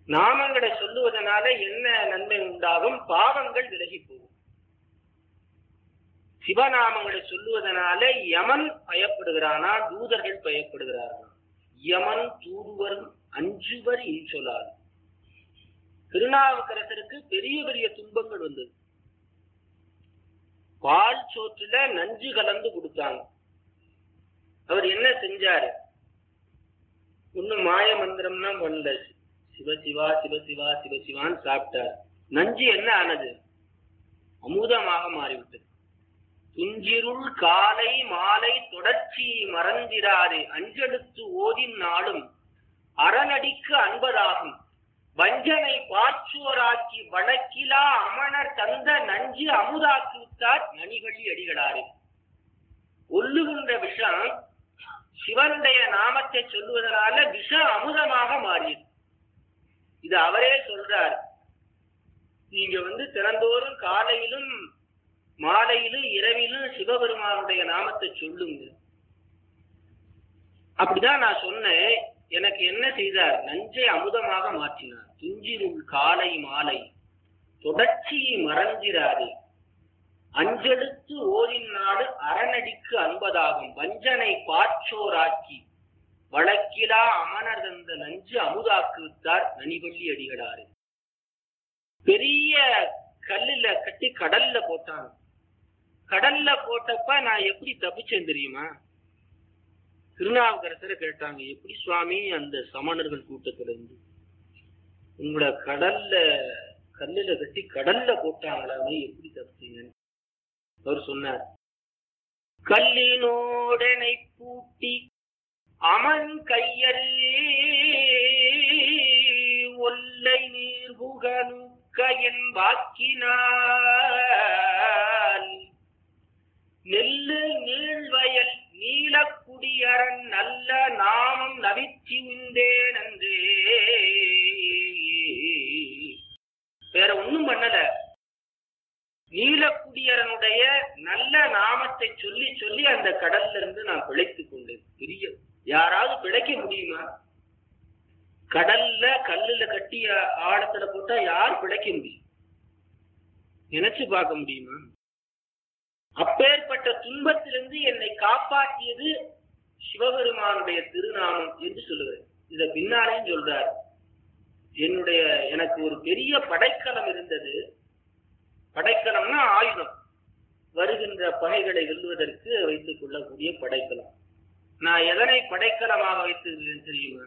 நாமங்களை சொல்லுவதனால என்ன நன்மை உண்டாகும் பாவங்கள் விலகி போகும் சிவநாமங்களை சொல்லுவதனால யமன் பயப்படுகிறானா தூதர்கள் பயப்படுகிறார்களா யமன் தூதுவர் அஞ்சுவர் இன்சொலால் திருநாவுக்கரசருக்கு பெரிய பெரிய துன்பங்கள் வந்தது பால் சோற்றுல நஞ்சு கலந்து கொடுத்தாங்க அவர் என்ன செஞ்சாரு ஒன்னும் மாய மந்திரம்னா பண்ணல சிவசிவா சிவசிவா சிவசிவான்னு சாப்பிட்டார் நஞ்சு என்ன ஆனது அமுதமாக மாறிவிட்டது துஞ்சிருள் காலை மாலை தொடர்ச்சி மறந்திராது அஞ்செடுத்து ஓதின் நாளும் அரணடிக்கு அன்பதாகும் வஞ்சனை பாச்சோராக்கி வழக்கிலா அமணர் தந்த நஞ்சு அமுதாக்கி விட்டார் மணிகளி அடிகளாரே ஒல்லுகின்ற விஷம் சிவனுடைய நாமத்தை சொல்லுவதனால விஷ அமுதமாக மாறியது இது அவரே சொல்றார் நீங்க வந்து திறந்தோறும் காலையிலும் மாலையிலும் இரவிலும் சிவபெருமானுடைய நாமத்தை சொல்லுங்க அப்படிதான் நான் சொன்னேன் எனக்கு என்ன செய்தார் நஞ்சை அமுதமாக மாற்றினார் துஞ்சிருள் காலை மாலை தொடர்ச்சியை மறந்திராதே அஞ்செடுத்து ஓரின் நாடு அரணடிக்கு அன்பதாகும் வஞ்சனை பாச்சோராக்கி வழக்கிலா அமனர் தந்த நஞ்சு அமுதாக்கு வித்தார் நனிவள்ளி அடிகளாரு பெரிய கல்லுல கட்டி கடல்ல போட்டாங்க கடல்ல போட்டப்ப நான் எப்படி தப்பிச்சேன் தெரியுமா திருநாவுக்கரசரை கேட்டாங்க எப்படி சுவாமி அந்த சமணர்கள் கூட்டத்துல இருந்து உங்களை கடல்ல கல்லுல கட்டி கடல்ல போட்டாங்களாமே எப்படி தப்பிச்சீங்க அவர் சொன்னார் கல்லினோடனை பூட்டி அமன் கையல் ஒல்லை நீர் புகனுக்க என் வாக்கினால் நெல்லு நீழ்வயல் நீலக்குடியரன் நல்ல நாமம் நவிச்சி உண்டேன் என்றே வேற ஒண்ணும் பண்ணல நீலக்குடியரனுடைய நல்ல நாமத்தை சொல்லி சொல்லி அந்த கடல்ல இருந்து நான் பிழைத்துக் கொண்டேன் பெரிய யாராவது பிழைக்க முடியுமா கடல்ல கல்லுல கட்டி ஆழத்துல போட்டா யார் பிழைக்க முடியும் நினைச்சு பார்க்க முடியுமா அப்பேற்பட்ட துன்பத்திலிருந்து என்னை காப்பாற்றியது சிவபெருமானுடைய திருநாமம் என்று சொல்லுகிறேன் இத பின்னாலேயும் சொல்றார் என்னுடைய எனக்கு ஒரு பெரிய படைக்கலம் இருந்தது படைக்கலம்னா ஆயுதம் வருகின்ற பகைகளை வெல்வதற்கு வைத்துக் கொள்ளக்கூடிய படைக்கலம் நான் எதனை படைக்கலமாக வைத்திருக்கிறேன் தெரியுமா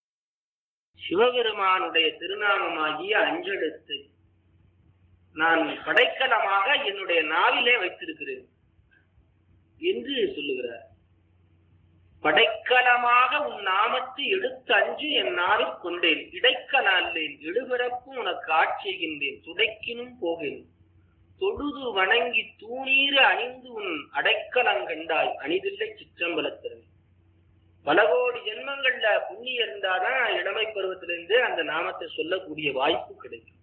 சிவபெருமானுடைய திருநாமமாகிய அஞ்செழுத்தை நான் படைக்கலமாக என்னுடைய நாவிலே வைத்திருக்கிறேன் என்று சொல்லுகிறார் படைக்கலமாக உன் நாமத்தை எடுத்து அஞ்சு என் நாவில் கொண்டேன் இடைக்கலால்லேன் எழுபிறப்பும் உனக்கு ஆட்சிகின்றேன் துடைக்கினும் போகேன் தொழுது வணங்கி தூணீறு அணிந்து உன் அடைக்கலங்கண்டாய் அணிதில்லை சிற்றம்பலத்திறன் பல கோடி ஜென்மங்கள்ல புண்ணியம் இருந்தாதான் இளமை பருவத்திலிருந்து அந்த நாமத்தை சொல்லக்கூடிய வாய்ப்பு கிடைக்கும்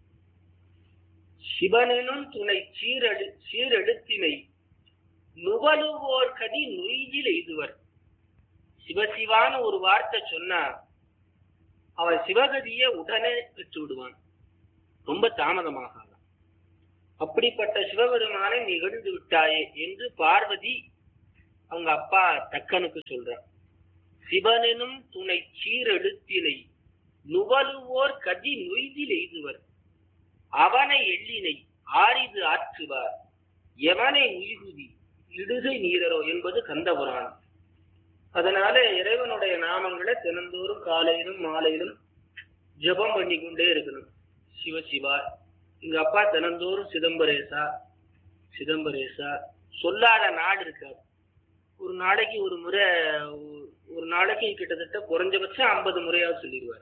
சிவனும் துணை சீரெழு சீரெழுத்தினை நுவலுவோர் கதி நொய்தில் எய்துவர் சிவசிவான்னு ஒரு வார்த்தை சொன்னா அவன் சிவகதியை உடனே பெற்று விடுவான் ரொம்ப தாமதமாக அப்படிப்பட்ட சிவபெருமானை நிகழ்ந்து விட்டாயே என்று பார்வதி அவங்க அப்பா தக்கனுக்கு சொல்றார் சிவனெனும் துணை சீரெழுத்தினை நுவலுவோர் கதி நொய்தில் எய்துவர் அவனை எள்ளினை ஆரிது ஆற்றுவார் எவனை உய்குதி இடுகை நீரரோ என்பது கந்தபுராணம் அதனால இறைவனுடைய நாமங்களை தினந்தோறும் காலையிலும் மாலையிலும் ஜபம் பண்ணி கொண்டே இருக்கணும் சிவசிவா எங்க அப்பா தினந்தோறும் சிதம்பரேசா சிதம்பரேசா சொல்லாத நாடு இருக்காது ஒரு நாளைக்கு ஒரு முறை ஒரு நாளைக்கு கிட்டத்தட்ட குறைஞ்சபட்சம் ஐம்பது முறையாவது சொல்லிடுவார்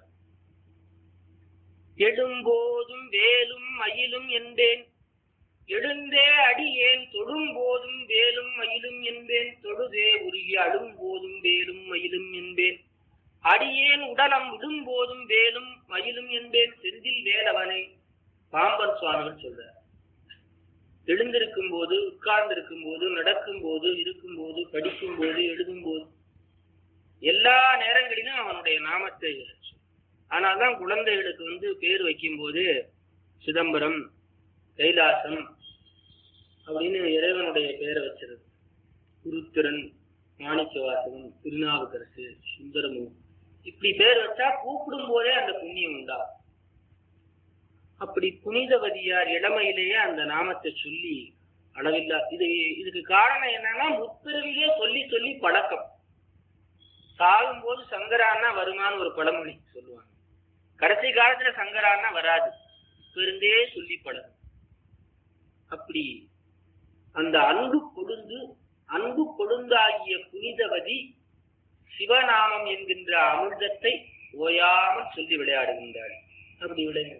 எழும்போதும் வேலும் மயிலும் என்பேன் எழுந்தே அடியேன் தொடும் போதும் வேலும் மயிலும் என்பேன் தொழுதே உருகி அடும் போதும் வேலும் மயிலும் என்பேன் அடியேன் உடலம் விடும் போதும் வேலும் மயிலும் என்பேன் செந்தில் வேலவனை பாம்பன் சுவாமிகள் சொல்றார் எழுந்திருக்கும் போது உட்கார்ந்திருக்கும் போது நடக்கும் போது இருக்கும் போது படிக்கும் போது எழுதும் போது எல்லா நேரங்களிலும் அவனுடைய நாமத்தை அதனால்தான் குழந்தைகளுக்கு வந்து பேர் வைக்கும்போது சிதம்பரம் கைலாசம் அப்படின்னு இறைவனுடைய பெயரை வச்சிருது குருத்திரன் மாணிக்கவாசகன் திருநாவுக்கரசு சுந்தரமும் இப்படி பேர் வச்சா கூப்பிடும் போதே அந்த புண்ணியம் உண்டா அப்படி புனிதவதியார் இளமையிலேயே அந்த நாமத்தை சொல்லி அளவில்லா இது இதுக்கு காரணம் என்னன்னா முற்பிறவிலே சொல்லி சொல்லி பழக்கம் சாகும்போது சங்கரான்னா வருமான்னு ஒரு பழமொழி சொல்லுவாங்க கடைசி காலத்துல சங்கரான்னா வராது இருந்தே சொல்லி பழகும் அப்படி அந்த அன்பு கொழுந்து அன்பு கொழுந்தாகிய புனிதவதி சிவநாமம் என்கின்ற அமிர்தத்தை ஓயாமல் சொல்லி விளையாடுகின்றாள் அப்படி விளையாடு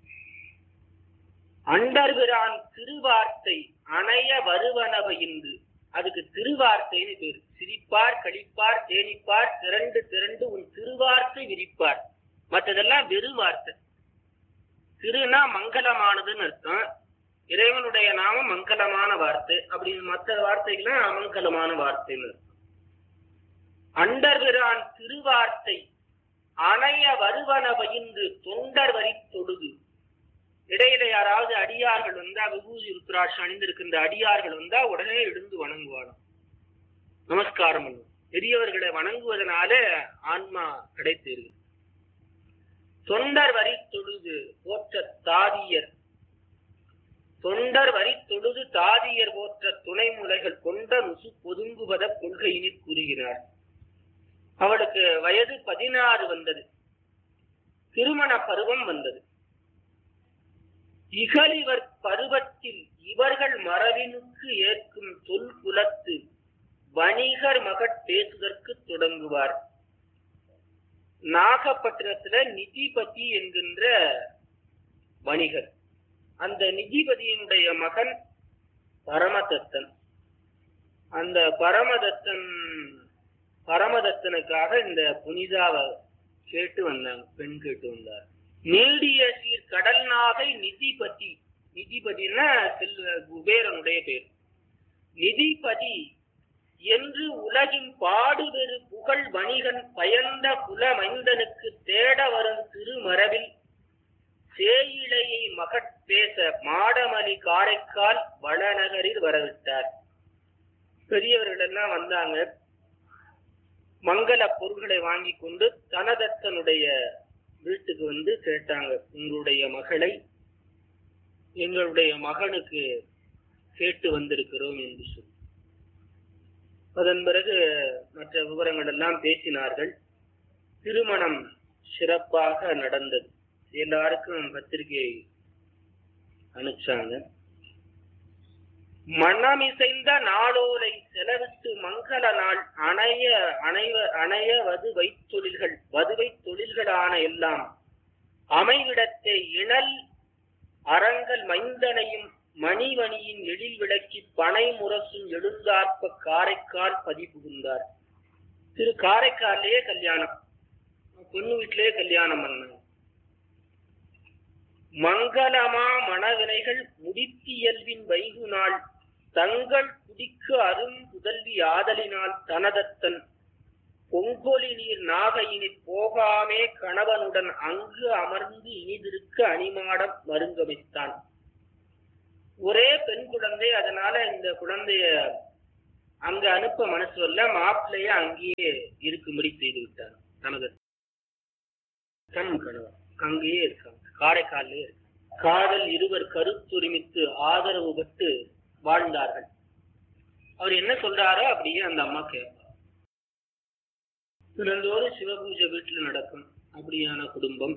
அண்டர்பிரான் திருவார்த்தை அணைய வருவனவ இன்று அதுக்கு திருவார்த்தைன்னு பேரு சிரிப்பார் கழிப்பார் தேனிப்பார் திரண்டு திரண்டு உன் திருவார்த்தை விரிப்பார் மற்றதெல்லாம் வெறு வார்த்தை திருனா மங்களமானதுன்னு அர்த்தம் இறைவனுடைய நாமம் மங்களமான வார்த்தை அப்படி மற்ற வார்த்தைகள்லாம் அமங்கலமான வார்த்தைன்னு அர்த்தம் அண்டர்பிரான் திருவார்த்தை அணைய வருவன பயின்று தொண்டர் வரி தொடுது இடையில யாராவது அடியார்கள் வந்தா விபூதி ருத்ராட்சி அணிந்திருக்கின்ற அடியார்கள் வந்தா உடனே எழுந்து வணங்குவாராம் நமஸ்காரம் பண்ணும் பெரியவர்களை வணங்குவதனால ஆன்மா கிடைத்தீர்கள் தொண்டர் வரி தொழுது போற்ற தாதியர் தொண்டர் வரி தொழுது தாதியர் போற்ற துணை முலைகள் கொண்ட முசு பொதுங்குவத கொள்கையினில் கூறுகிறார் அவளுக்கு வயது பதினாறு வந்தது திருமண பருவம் வந்தது இகலிவர் பருவத்தில் இவர்கள் மரபினுக்கு ஏற்கும் தொல் குலத்து வணிகர் மகட் பேசுதற்கு தொடங்குவார் நாகப்பட்டினத்துல நிதிபதி என்கின்ற வணிகர் அந்த நிதிபதியினுடைய மகன் பரமதத்தன் அந்த பரமதத்தன் பரமதத்தனுக்காக இந்த புனிதாவை கேட்டு வந்தாங்க பெண் கேட்டு வந்தார் நீடிய சீர் கடல் நாகை நிதிபதி நிதிபதினா செல்வ குபேரனுடைய பேர் நிதிபதி என்று உலகின் பாடுபெரு புகழ் வணிகன் பயந்த குலமைந்தனுக்கு தேட வரும் திருமரபில் சேயிழையை மகட் பேச மாடமலி காரைக்கால் வளநகரில் வரவிட்டார் பெரியவர்கள் எல்லாம் வந்தாங்க மங்கள பொருள்களை வாங்கி கொண்டு தனதத்தனுடைய வீட்டுக்கு வந்து கேட்டாங்க உங்களுடைய மகளை எங்களுடைய மகனுக்கு கேட்டு வந்திருக்கிறோம் என்று சொல்லி அதன் பிறகு மற்ற விவரங்கள் எல்லாம் பேசினார்கள் திருமணம் சிறப்பாக நடந்தது எல்லாருக்கும் பத்திரிகை அனுப்பிச்சாங்க மனமிசைந்த நாளோலை செலவிட்டு மங்கள நாள் அணைய அணைவ அணைய வது வைத்தொழில்கள் வதுவை தொழில்களான எல்லாம் அமைவிடத்தை இணல் அரங்கல் மைந்தனையும் மணிவணியின் எழில் விளக்கி பனை முரசும் எழுந்தார்ப்ப காரைக்கால் பதிப்புகுந்தார் திரு காரைக்காலிலேயே கல்யாணம் பொண்ணு வீட்டிலேயே கல்யாணம் பண்ணாங்க மங்களமா மனவினைகள் முடித்தியல்வின் வைகு நாள் தங்கள் குடிக்கு அரும் புதல்வி ஆதலினால் தனதத்தன் பொங்கொலி நீர் நாகையினில் போகாமே கணவனுடன் அங்கு அமர்ந்து இனிதிருக்க அணிமாடம் மருங்கமைத்தான் ஒரே பெண் குழந்தை அதனால இந்த குழந்தைய அங்க அனுப்ப மனசு வரல மாப்பிள்ளைய அங்கேயே இருக்கும்படி செய்து விட்டார் தனது தன் கணவன் அங்கேயே இருக்காங்க காரைக்காலே இருக்கு காதல் இருவர் கருத்துரிமித்து ஆதரவு பட்டு வாழ்ந்தார்கள் அவர் என்ன சொல்றாரோ அப்படியே அந்த அம்மா கேட்பார் தினந்தோறும் சிவபூஜை வீட்டுல நடக்கும் அப்படியான குடும்பம்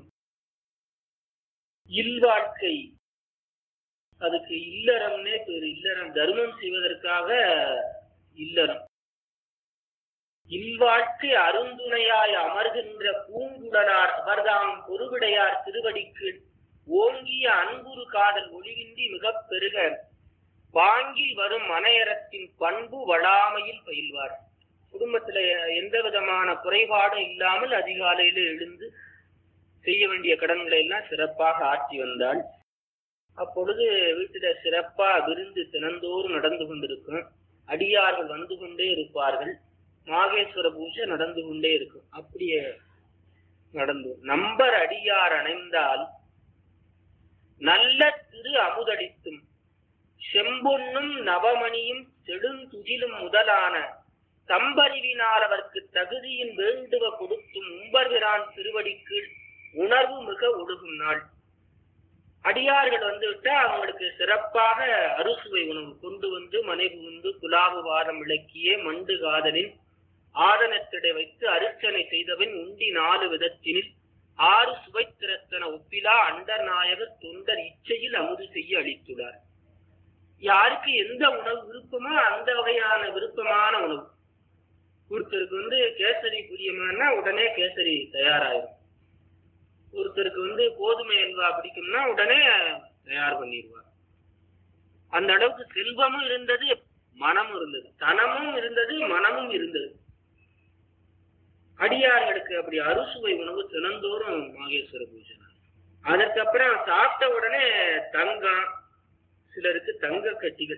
இல்வாழ்க்கை அதுக்கு இல்லறம்னே பேரு இல்லறம் தர்மம் செய்வதற்காக இல்லறம் இல்வாழ்க்கை அருந்துணையாய் அமர்கின்ற பூங்குடனார் அவர்தாம் பொறுவிடையார் திருவடிக்கு ஓங்கிய அன்புரு காதல் ஒளிவின்றி மிகப் பெருக வாங்கில் வரும் மனையரத்தின் பண்பு வளாமையில் பயில்வார் குடும்பத்துல எந்த விதமான குறைபாடும் இல்லாமல் அதிகாலையில எழுந்து செய்ய வேண்டிய கடன்களை எல்லாம் சிறப்பாக ஆற்றி வந்தாள் அப்பொழுது வீட்டில சிறப்பா விருந்து தினந்தோறும் நடந்து கொண்டிருக்கும் அடியார்கள் வந்து கொண்டே இருப்பார்கள் மாகேஸ்வர பூஜை நடந்து கொண்டே இருக்கும் அப்படியே நடந்து நம்பர் அடியார் அணைந்தால் நல்ல திரு அமுதடித்தும் செம்பொன்னும் நவமணியும் செடுந்துகிலும் முதலான தம்பறிவினால் அவர்க்கு தகுதியின் வேண்டுவ கொடுத்தும் உம்பர்விரான் திருவடிக்கு உணர்வு மிக ஒழுகும் நாள் அடியார்கள் வந்து விட்டா அவங்களுக்கு சிறப்பாக அறுசுவை உணவு கொண்டு வந்து மனைவி உண்டு குலாவு வாரம் விளக்கிய மண்டு காதலின் ஆதனத்திடை வைத்து அர்ச்சனை செய்தவன் உண்டி நாலு விதத்தினில் ஆறு சுவைத்திரத்தன ஒப்பிலா அண்டர் நாயகர் தொண்டர் இச்சையில் அமுது செய்ய அளித்துள்ளார் யாருக்கு எந்த உணவு விருப்பமோ அந்த வகையான விருப்பமான உணவு ஒருத்தருக்கு வந்து கேசரி புரியமானா உடனே கேசரி தயாராயிரும் ஒருத்தருக்கு வந்து கோதுமை அல்வா பிடிக்கும்னா உடனே தயார் பண்ணிடுவார் அந்த அளவுக்கு செல்வமும் இருந்தது மனமும் இருந்தது தனமும் இருந்தது மனமும் இருந்தது அடியார்களுக்கு அப்படி அறுசுவை உணவு தினந்தோறும் மாகேஸ்வர பூஜை அதற்கப்புறம் சாப்பிட்ட உடனே தங்கம் சிலருக்கு தங்க கட்டிகள்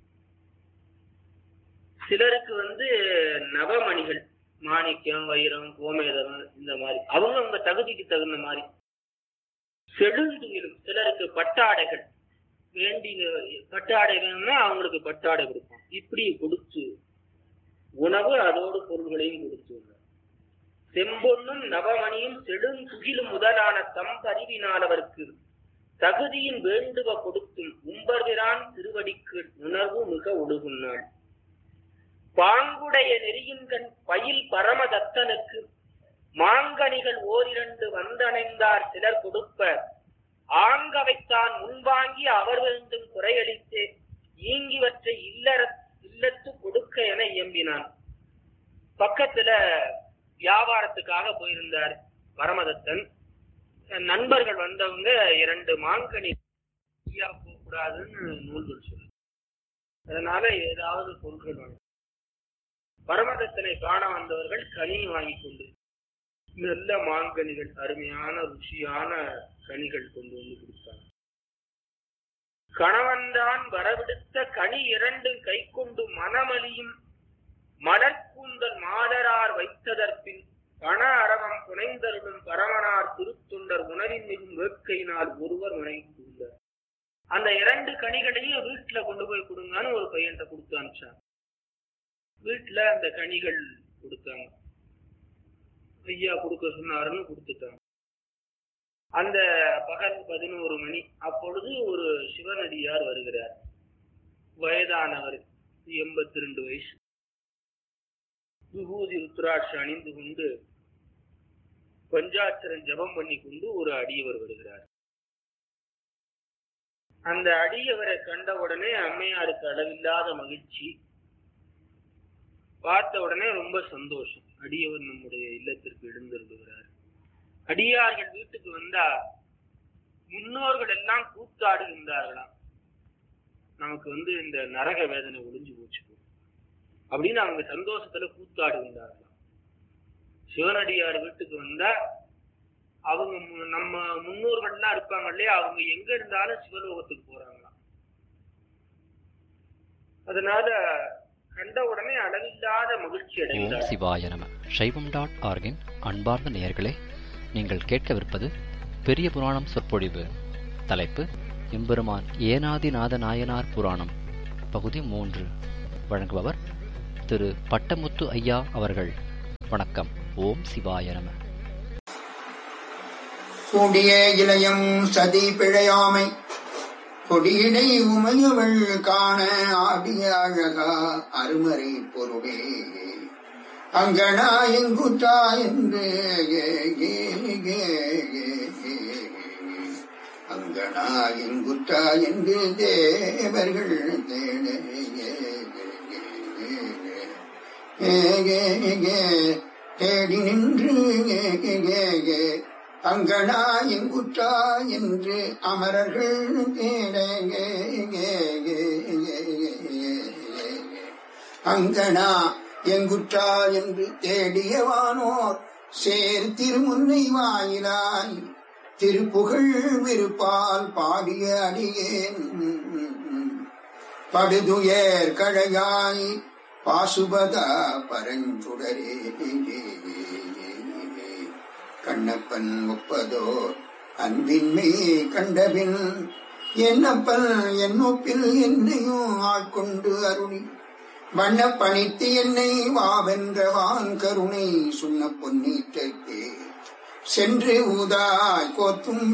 சிலருக்கு வந்து நவமணிகள் மாணிக்கம் வைரம் கோமேதம் இந்த மாதிரி அவங்க அவங்க தகுதிக்கு தகுந்த மாதிரி செழுந்துயிலும் சிலருக்கு பட்டாடைகள் வேண்டி பட்டாடை வேணும்னா அவங்களுக்கு பட்டாடை கொடுப்போம் இப்படி கொடுத்து உணவு அதோடு பொருள்களையும் கொடுத்து செம்பொன்னும் நவமணியும் செடுந்துகிலும் முதலான தம் அறிவினாலவருக்கு தகுதியின் வேண்டுவ கொடுத்தும் உம்பர்விரான் திருவடிக்கு உணர்வு மிக ஒழுகும் நாள் பாங்குடைய நெறியின்கண் பயில் பரமதத்தனுக்கு மாங்கனிகள் ஓரிரண்டு வந்தணைந்தார் சிலர் கொடுப்ப ஆங்கவைத்தான் முன்வாங்கி அவர் வேண்டும் குறையளித்து ஈங்கிவற்றை இல்லற இல்லத்து கொடுக்க என இயம்பினான் பக்கத்துல வியாபாரத்துக்காக போயிருந்தார் பரமதத்தன் நண்பர்கள் வந்தவங்க இரண்டு மாங்கனி போகக்கூடாதுன்னு நூல்கள் சொல்லு அதனால ஏதாவது பொருட்கள் வாங்க பரமதத்தனை காண வந்தவர்கள் கனி வாங்கி கொண்டு நல்ல மாங்கனிகள் அருமையான ருசியான கனிகள் கொண்டு வந்து கொடுத்தாங்க கணவன்தான் வரவிடுத்த கனி இரண்டும் கை கொண்டு மனமலியும் மலர்கூந்தல் மாதரார் வைத்ததற்பின் பண அரவம் புனைந்தருடும் பரமனார் திருத்தொண்டர் உணரின் மிகும் வேட்கையினால் ஒருவர் முனைத்துள்ளார் அந்த இரண்டு கனிகளையும் வீட்டுல கொண்டு போய் கொடுங்கன்னு ஒரு பையன்கிட்ட கொடுத்து அனுப்பிச்சாங்க வீட்டுல அந்த கனிகள் கொடுத்தாங்க ஐயா கொடுக்க சொன்னாருன்னு கொடுத்துட்டாங்க அந்த பகல் பதினோரு மணி அப்பொழுது ஒரு சிவனடியார் வருகிறார் வயதானவர் எண்பத்தி ரெண்டு வயசு விபூதி ருத்ராட்சி அணிந்து கொண்டு பஞ்சாட்சரம் ஜபம் பண்ணி கொண்டு ஒரு அடியவர் வருகிறார் அந்த அடியவரை கண்ட உடனே அம்மையாருக்கு அளவில்லாத மகிழ்ச்சி பார்த்த உடனே ரொம்ப சந்தோஷம் அடியவர் நம்முடைய இல்லத்திற்கு எழுந்திருக்கிறார் அடியார்கள் வீட்டுக்கு வந்தா முன்னோர்கள் எல்லாம் கூத்தாடுகின்றார்களாம் நமக்கு வந்து இந்த நரக வேதனை ஒளிஞ்சு போச்சு அப்படின்னு அவங்க சந்தோஷத்துல கூத்தாடுகின்றார்களாம் சிவனடியார் வீட்டுக்கு வந்தா அவங்க நம்ம முன்னோர்கள்லாம் இருப்பாங்க இல்லையா அவங்க எங்க இருந்தாலும் சிவலோகத்துக்கு போறாங்களாம் அதனால கண்ட உடனே அளவில்லாத மகிழ்ச்சி ஓம் அடைந்தார் சிவாய நம சைவம் டாட் ஆர்கின் அன்பார்ந்த நேயர்களே நீங்கள் கேட்கவிருப்பது பெரிய புராணம் சொற்பொழிவு தலைப்பு எம்பெருமான் ஏனாதிநாத நாயனார் புராணம் பகுதி மூன்று வழங்குபவர் திரு பட்டமுத்து ஐயா அவர்கள் வணக்கம் ஓம் சிவாய நம கூடிய இளையம் சதி பிழையாமை கொடியினை உமையவள் காண ஆடிய அழகா அருமறை பொருளே அங்கனா எங்குற்றா என்று ஏ, ஏ, ஏ, ஏ, ஏ. அங்கனா எங்குற்றா என்று தேவர்கள் தேட ஏ, ஏ, ஏ, ஏ, ஏ, ஏ. தேடி நின்று ஏ, ஏ, ஏ, ஏ. அங்கனா எங்குற்றா என்று அமரர்கள் தேட ஏ, ஏ, ஏ, ஏ, ஏ, ஏ. அங்கனா எங்குற்றா என்று தேடியவானோர் சேர் திருமுன்னை வாயிலாய் திருப்புகழ் விருப்பால் பாடிய அடியேன் படுதுயர் கழையாய் பாசுபதா பரஞ்சுடரே கண்ணப்பன் ஒப்பதோர் அன்பின்மை கண்டபின் என்னப்பன் என்னொப்பில் என்னையும் ஆட்கொண்டு அருளி வண்ண பணித்து என்னை வாவென்றவான் கருணை சொன்ன பொன்னீற்றே சென்று ஊதாய் கோத்தும்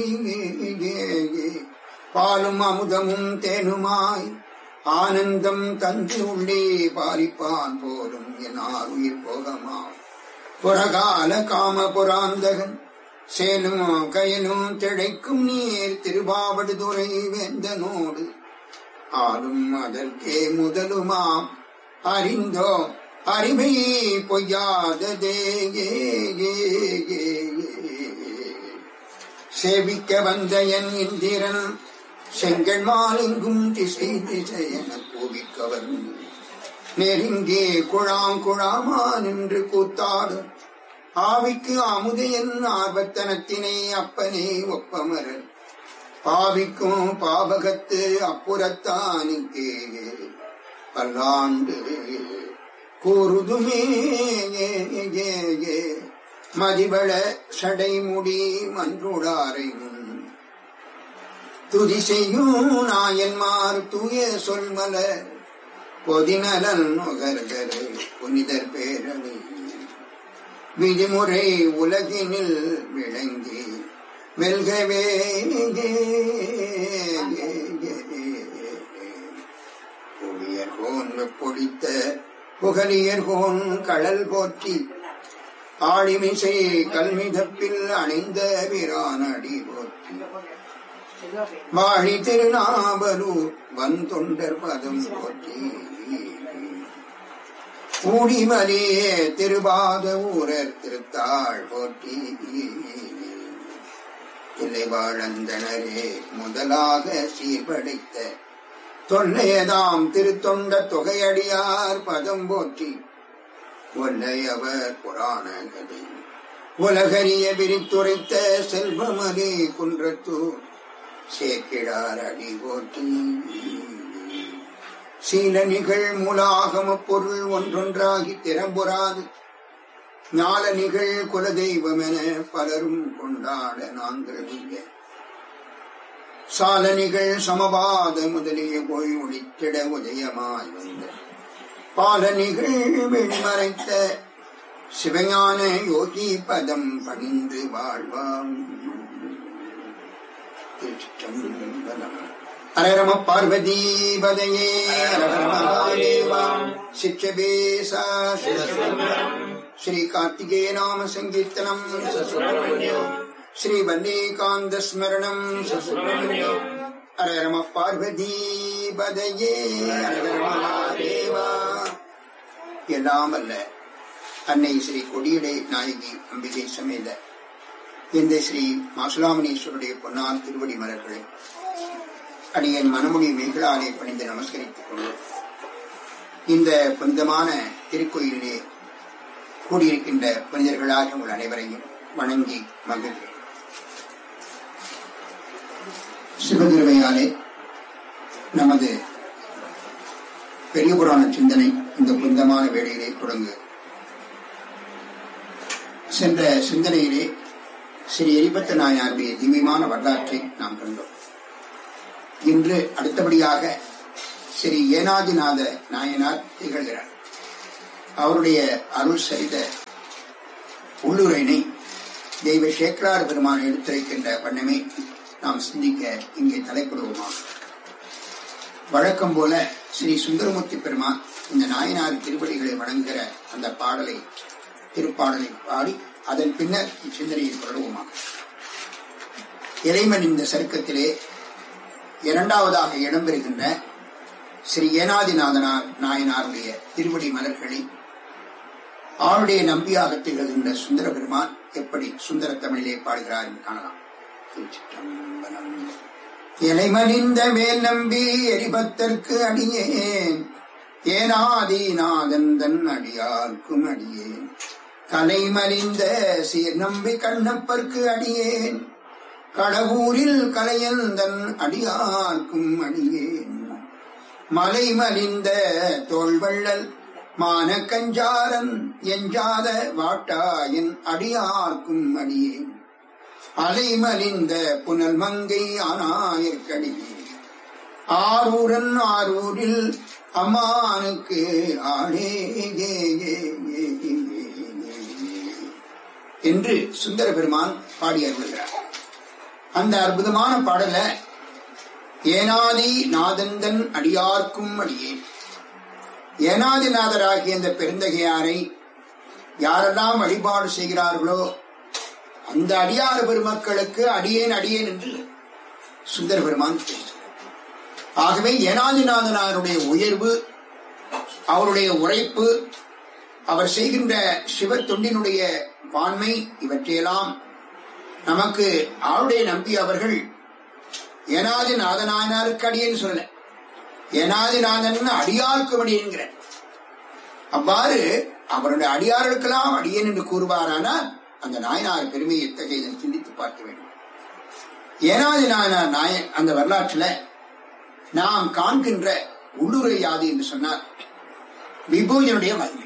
பாலும் அமுதமும் தேனுமாய் ஆனந்தம் தந்து உள்ளே பாரிப்பான் போலும் என் ஆறுயிர் போகமா புறகால காம புராந்தகன் சேலும் கயலும் திளைக்கும் நீர் திருவாவடுதுறை வேந்தனோடு ஆளும் அதற்கே முதலுமாம் அறிந்தோ அறிவை பொய்யாததே ஏ, ஏ, ஏ, ஏ. சேவிக்க வந்த என் இந்திரன் செங்கல் மாலெங்கும் திசை திசை என கோபிக்கவர் நெருங்கே குழாம் குழாமா நின்று கூத்தாடும் ஆவிக்கு அமுதையன் ஆர்வத்தனத்தினை அப்பனே ஒப்பமரல் பாவிக்கும் பாவகத்து அப்புறத்தானுக்கே பல்லாண்டு கூறுதுமே ஏ, ஏ, ஏ. மதிவள சடைமுடி மன்றுடாரை முன் துதி செய்யும் நாயன்மார் தூய சொல்மலர் பொதிநலன் நுகர்கரு புனிதர் பேரணி விதிமுறை உலகினில் விளங்கி வெல்கவே புவியர்கோன் வெப்பொடித்த புகழியர்கோன் கடல் போற்றி ஆழிமிசை கல்மிதப்பில் அணிந்த வீரானடி போற்றி வாழி திருநாவலூர் வந்தொண்டர் பதம் போற்றி ஊடிமலியே திருவாத ஊரர் திருத்தாள் போற்றி தில்லைவாழந்தனரே முதலாக சீர்படைத்த தொல்லையதாம் திருத்தொண்ட தொகையடியார் பதம் போற்றி ஒல்லையவர் புராண கதை உலகறிய விரித்துரைத்த செல்வமதி குன்றத்தூர் சேக்கிடார் அடி போற்றி சீல நிகழ் மூலாகம பொருள் ஒன்றொன்றாகி திறம்புறாது ஞால நிகழ் குலதெய்வம் என பலரும் கொண்டாட நாங்கள் இங்கே சால நிகழ் சமபாத முதலிய போய் ஒளித்திட உதயமாய் வந்த பால நிகழ் வெளிமறைத்த சிவஞான யோகி பதம் பணிந்து வாழ்வாம் திருச்சிற்றம்பலம். ஹரரம பார்வதி பதையே ஹரஹரமகாதேவா சிச்சபேசா ஸ்ரீ கார்த்திகே நாம சங்கீர்த்தனம் ஸ்ரீ வல்லிகாந்த ஸ்மரணம் ஹரஹரம பார்வதி பதையே ஹரஹரமகாதேவா எல்லாம் அல்ல அன்னை ஸ்ரீ கொடியடை நாயகி அம்பிகை சமேத இந்த ஸ்ரீ மாசுலாமணீஸ்வருடைய பொன்னார் திருவடி மலர்களை அடியன் மனமுனி மேகலாலே பணிந்து நமஸ்கரித்துக் கொண்டு இந்த புனிதமான திருக்கோயிலிலே கூடியிருக்கின்ற புனிதர்களாக உங்கள் அனைவரையும் வணங்கி மகிழ்கிறேன் சிவகிருமையாலே நமது பெரிய புராண சிந்தனை இந்த புனிதமான வேளையிலே தொடங்கு சென்ற சிந்தனையிலே ஸ்ரீ எரிபத்த நாயனாருடைய திவ்யமான வரலாற்றை நாம் கண்டோம் இன்று அடுத்தபடியாக ஸ்ரீ ஏனாதிநாத நாயனார் திகழ்கிறார் அவருடைய அருள் செய்த உள்ளுரையினை தெய்வ சேக்கரார் பெருமான் எடுத்துரைக்கின்ற வண்ணமே நாம் சிந்திக்க இங்கே தலைப்படுவோமா வழக்கம் போல ஸ்ரீ சுந்தரமூர்த்தி பெருமான் இந்த நாயனார் திருவடிகளை வணங்குகிற அந்த பாடலை திருப்பாடலை பாடி அதன் பின்னர் இச்சிந்தனையை தொடருவோமா இறைவன் இந்த சருக்கத்திலே இரண்டாவதாக இடம்பெறுகின்ற ஸ்ரீ ஏனாதிநாதனார் நாயனாருடைய திருவடி மலர்களை ஆளுடைய நம்பியாக திகழ்கின்ற சுந்தர பெருமான் எப்படி சுந்தர தமிழிலே பாடுகிறார் என்று காணலாம் திருச்சிற்றம்பலம். இலைமலிந்த மேல் நம்பி எரிபத்தற்கு அடியேன் ஏனாதிநாதன் தன் அடியார்க்கும் அடியேன் கலைமலிந்த சீர் நம்பி கண்ணப்பர்க்கு அடியேன் கடவுரில் கலையந்தன் அடியார்க்கும் அடியேன் மலை மலிந்த தோள்வள்ளல் மான கஞ்சாரன் எஞ்சாத வாட்டாயன் அடியார்க்கும் அடியேன் அலைமலிந்த புனல் மங்கை ஆனாயற்கடியே ஆரூரன் ஆரூரில் அம்மானுக்கு ஆடே ஏ, ஏ, ஏ, ஏ, ஏ, ஏ. என்று சுந்தர பெருமான் பாடி அருள்கிறார் அந்த அற்புதமான பாடல ஏனாதி நாதந்தன் அடியார்க்கும் அடியேன் ஏனாதிநாதராகிய இந்த பெருந்தகையாரை யாரெல்லாம் வழிபாடு செய்கிறார்களோ அந்த அடியார பெருமக்களுக்கு அடியேன் அடியேன் என்று சுந்தர பெருமான் பேசுகிறார் ஆகவே ஏனாதிநாதனாருடைய உயர்வு அவருடைய உழைப்பு அவர் செய்கின்ற சிவ தொண்டினுடைய பான்மை இவற்றையெல்லாம் நமக்கு ஆளுடைய நம்பி அவர்கள் ஏனாதிநாதனாருக்கு அடியேன்னு சொல்லல ஏனாதிநாதன் அடியார்க்கு அடியேங்கிற அவ்வாறு அவருடைய அடியார்களுக்கெல்லாம் அடியேன் என்று கூறுவாரானால் அந்த நாயனார் பெருமையை எத்தகைய சிந்தித்து பார்க்க வேண்டும் ஏனாதி நாயனார் நாய அந்த வரலாற்றுல நாம் காண்கின்ற உள்ளுரை யாது என்று சொன்னால் விபூதியினுடைய மகிமை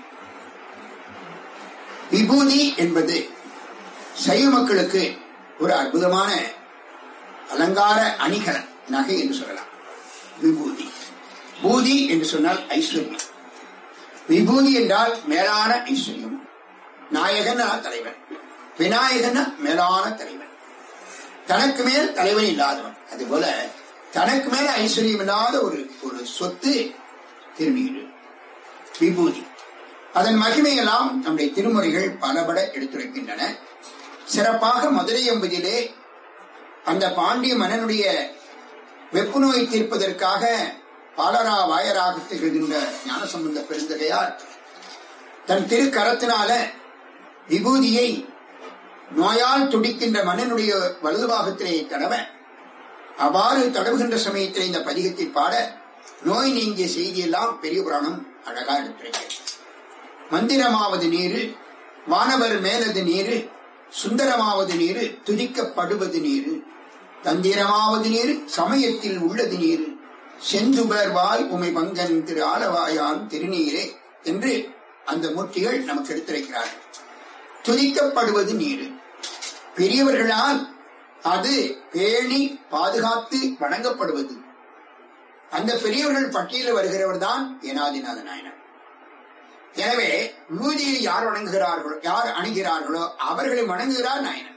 விபூதி என்பது சைவ மக்களுக்கு ஒரு அற்புதமான அலங்கார அணிகலன் நகை என்று சொல்லலாம் விபூதி பூதி என்று சொன்னால் ஐஸ்வர்யம் விபூதி என்றால் மேலான ஐஸ்வர்யம் நாயகன் தலைவன் விநாயகன் மேலான தலைவன் தனக்கு மேல் தலைவன் இல்லாதவன் அதுபோல தனக்கு மேல ஐஸ்வர்யம் இல்லாத ஒரு ஒரு சொத்து திருநீர் விபூதி அதன் மகிமையெல்லாம் நம்முடைய திருமுறைகள் பலபட எடுத்துரைக்கின்றன சிறப்பாக மதுரை என்பதிலே அந்த பாண்டிய மன்னனுடைய வெப்பு நோய் தீர்ப்பதற்காக பாலரா வாயராக திகழ்கின்ற ஞானசம்பந்த பெருந்தகையார் தன் திருக்கரத்தினால விபூதியை நோயால் துடிக்கின்ற மன்னனுடைய வலது பாகத்திலே தடவ அவ்வாறு தடவுகின்ற சமயத்தில் இந்த பதிகத்தை பாட நோய் நீங்கிய செய்தியெல்லாம் பெரிய புராணம் அழகா எடுத்துரைக்கிறது மந்திரமாவது நீரு வானவர் மேலது நீரு சுந்தரமாவது நீரு துதிக்கப்படுவது நீரு தந்திரமாவது நீரு சமயத்தில் உள்ளது நீரு செந்துபர் வாய் உமை பங்கன் திரு ஆலவாயான் திருநீரே என்று அந்த மூர்த்திகள் நமக்கு எடுத்துரைக்கிறார்கள் துதிக்கப்படுவது நீரு பெரியவர்களால் அது பேணி பாதுகாத்து வணங்கப்படுவது அந்த பெரியவர்கள் பட்டியலில் வருகிறவர் தான் ஏனாதிநாத நாயனர் எனவே விபூதியை யார் வணங்குகிறார்களோ யார் அணுகிறார்களோ அவர்களை வணங்குகிறார் நாயனர்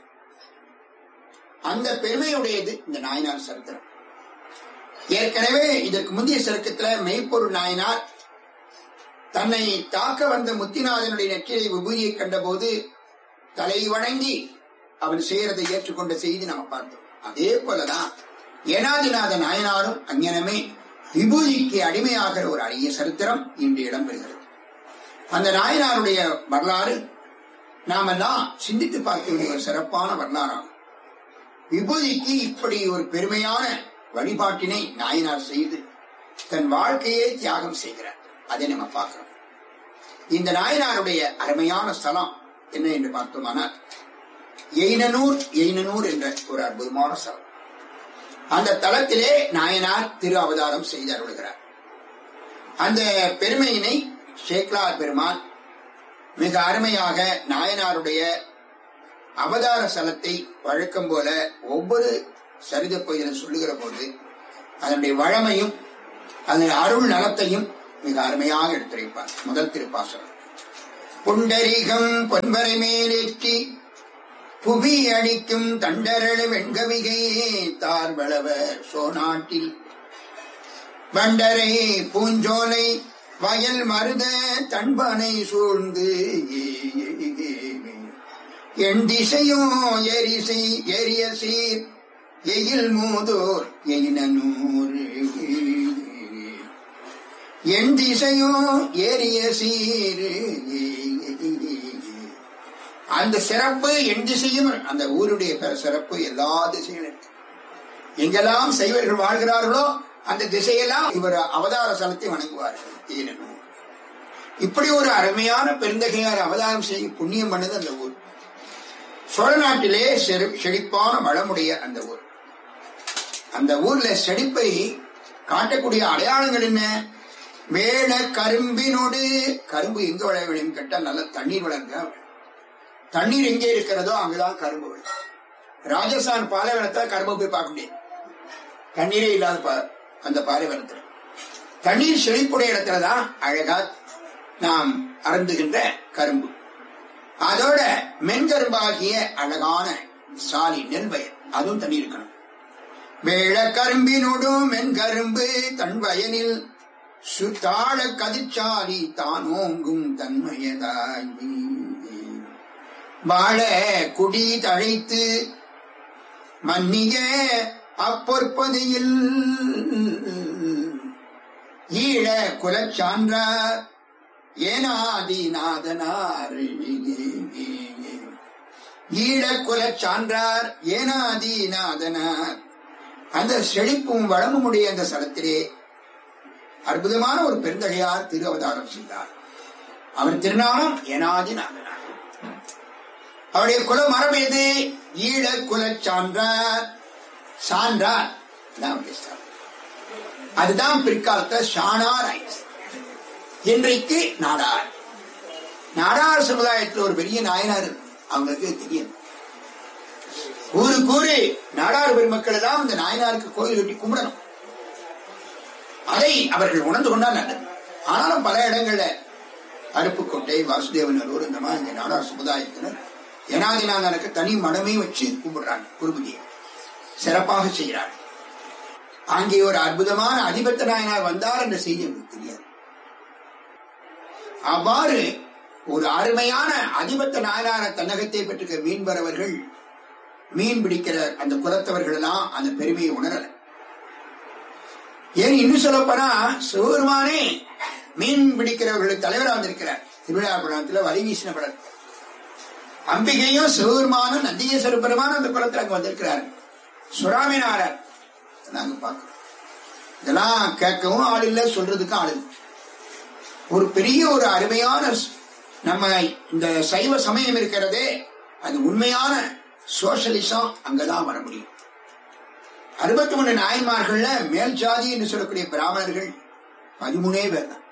அந்த பெருமையுடையது இந்த நாயனார் சரித்திரம் ஏற்கனவே இதற்கு முந்தைய சருக்கத்துல மெய்ப்பொருள் நாயனார் தன்னை தாக்க வந்த முத்திநாதனுடைய நெற்றியை விபூதியை கண்டபோது தலை வணங்கி அவன் செய்யறதை ஏற்றுக்கொண்ட செய்தி நாம் பார்த்தோம் அதே போலதான் ஏனாதிநாத நாயனாரும் அஞ்ஞனமே விபூதிக்கு அடிமையாகிற ஒரு அரிய சரித்திரம் இன்று இடம்பெறுகிறது அந்த நாயனாருடைய வரலாறு நாமெல்லாம் சிந்தித்து பார்க்க வேண்டிய ஒரு சிறப்பான வரலாறாகும் விபூதிக்கு இப்படி ஒரு பெருமையான வழிபாட்டினை நாயனார் செய்து தன் வாழ்க்கையே தியாகம் செய்கிறார் அதை நம்ம பார்க்கிறோம் இந்த நாயனாருடைய அருமையான ஸ்தலம் என்ன என்று பார்த்தோமானால் எயினனூர் எயினனூர் என்ற ஒரு அற்புதமான ஸ்தலம் அந்த தலத்திலே நாயனார் திரு அவதாரம் செய்து அருள்கிறார் அந்த பெருமையினை ஷேக்லார் பெருமான் மிக அருமையாக நாயனாருடைய அவதார ஸ்தலத்தை வழக்கம் போல ஒவ்வொரு சரித பகுதியிலும் சொல்லுகிற போது அதனுடைய வழமையும் அதன் அருள் நலத்தையும் மிக அருமையாக எடுத்துரைப்பார் முதல் திருப்பாசனம் புண்டரீகம் பொன்பரை மேலேற்றி புவி அடிக்கும் தண்டரள வெண்கவிகையே தார்வளவ சோநாட்டில் வண்டரை பூஞ்சோலை வயல் மருத தன்பனை சூழ்ந்து என் திசையும் எரிசை எரிய சீர் எயில் மூதோர் எயினூர் என் திசையோ ஏறிய சீர் அந்த சிறப்பு என் திசையும் அந்த ஊருடைய பெ- சிறப்பு எல்லா திசையும் இருக்கு எங்கெல்லாம் சைவர்கள் வாழ்கிறார்களோ அந்த திசையெல்லாம் இவர் அவதார ஸ்தலத்தை வணங்குவார்கள் ஏனெனும் இப்படி ஒரு அருமையான பெருந்தகையார் அவதாரம் செய்யும் புண்ணியம் பண்ணது அந்த ஊர் சோழ நாட்டிலே செரு- செழிப்பான வளமுடைய அந்த ஊர் அந்த ஊர்ல செழிப்பை காட்டக்கூடிய அடையாளங்கள் என்ன மேல கரும்பினோடு கரும்பு எங்க விளைய வேண்டும் கேட்டா நல்ல தண்ணீர் வளர்ங்க தண்ணீர் எங்கே இருக்கிறதோ அங்கதான் கரும்பு விளையும் ராஜஸ்தான் பாலைவனத்துல கரும்பு போய் பார்க்க முடியாது தண்ணீரே இல்லாத பா- அந்த பாலைவனத்துல தண்ணீர் செழிப்புடைய இடத்துலதான் அழகா நாம் அருந்துகின்ற கரும்பு அதோட மென்கரும்பாகிய அழகான சாலி நெல் வயல் அதுவும் தண்ணி இருக்கணும் வேள கரும்பினோடும் மென்கரும்பு தன் வயலில் சுத்தாழ கதிர்ச்சாலி தான் ஓங்கும் தன்மையதாய் வாழ குடி தழைத்து மன்னிய அப்பொற்பதியில் ஈழ குலச்சான்றார் ஏனாதிநாதனார் ஈழ குலச் சான்றார் ஏனாதிநாதனார் அந்த செழிப்பும் வளமும் உடைய அந்த ஸ்தலத்திலே அற்புதமான ஒரு பெருந்தகையார் திரு அவதாரம் செய்தார் அவர் திருநாமம் ஏனாதிநாதனார் அவருடைய குல மரபு எது ஈழ குலச் சான்றார் சான்றார் அதான் அவருடைய ஸ்தலம். அதுதான் பிற்காலத்தை ஷானார் ஆயிடுச்சு இன்றைக்கு நாடார் நாடார் சமுதாயத்தில் ஒரு பெரிய நாயனார் இருக்கு. அவங்களுக்கு தெரியும் ஊருக்கு ஊரு நாடார் பெருமக்கள் தான் இந்த நாயனாருக்கு கோயில் கட்டி கும்பிடணும் அதை அவர்கள் உணர்ந்து கொண்டா நல்லது ஆனாலும் பல இடங்கள்ல அருப்புக்கோட்டை வாசுதேவனூர் இந்த மாதிரி இந்த நாடார் சமுதாயத்தினர் ஏனாதிநாதனுக்கு தனி மடமே வச்சு கும்பிடுறாங்க குருபதியை சிறப்பாக செய்கிறார்கள் அங்கே ஒரு அற்புதமான அதிபத்த நாயனார் வந்தார் என்ற செய்தி எனக்கு தெரியாது அவ்வாறு ஒரு அருமையான அதிபத்த நாயனார தன்னகத்தை பெற்றுக்க மீன்பறவர்கள் மீன் பிடிக்கிற அந்த குலத்தவர்கள் எல்லாம் அந்த பெருமையை உணரல ஏன் இன்னும் சொல்ல போனா சிவபெருமானே மீன் பிடிக்கிறவர்களுக்கு தலைவராக வந்திருக்கிறார் திருவிழா படத்துல வரி வீசின படம் அம்பிகையும் சிவபெருமானும் நந்திகேஸ்வர பெருமானும் அந்த குலத்துல அங்க வந்திருக்கிறார் சுறாமினாரர் நாங்க பார்க்கிறோம் இதெல்லாம் கேட்கவும் ஆள் இல்லை சொல்றதுக்கும் ஆள் இல்லை ஒரு பெரிய ஒரு அருமையான ஸ்- நம்ம இந்த சைவ சமயம் இருக்கிறதே அது உண்மையான சோஷலிசம் அங்கதான் வர முடியும் அறுபத்தி மூணு நாயன்மார்கள்ல மேல் ஜாதி என்று சொல்லக்கூடிய பிராமணர்கள் பதிமூணே பேர் தான்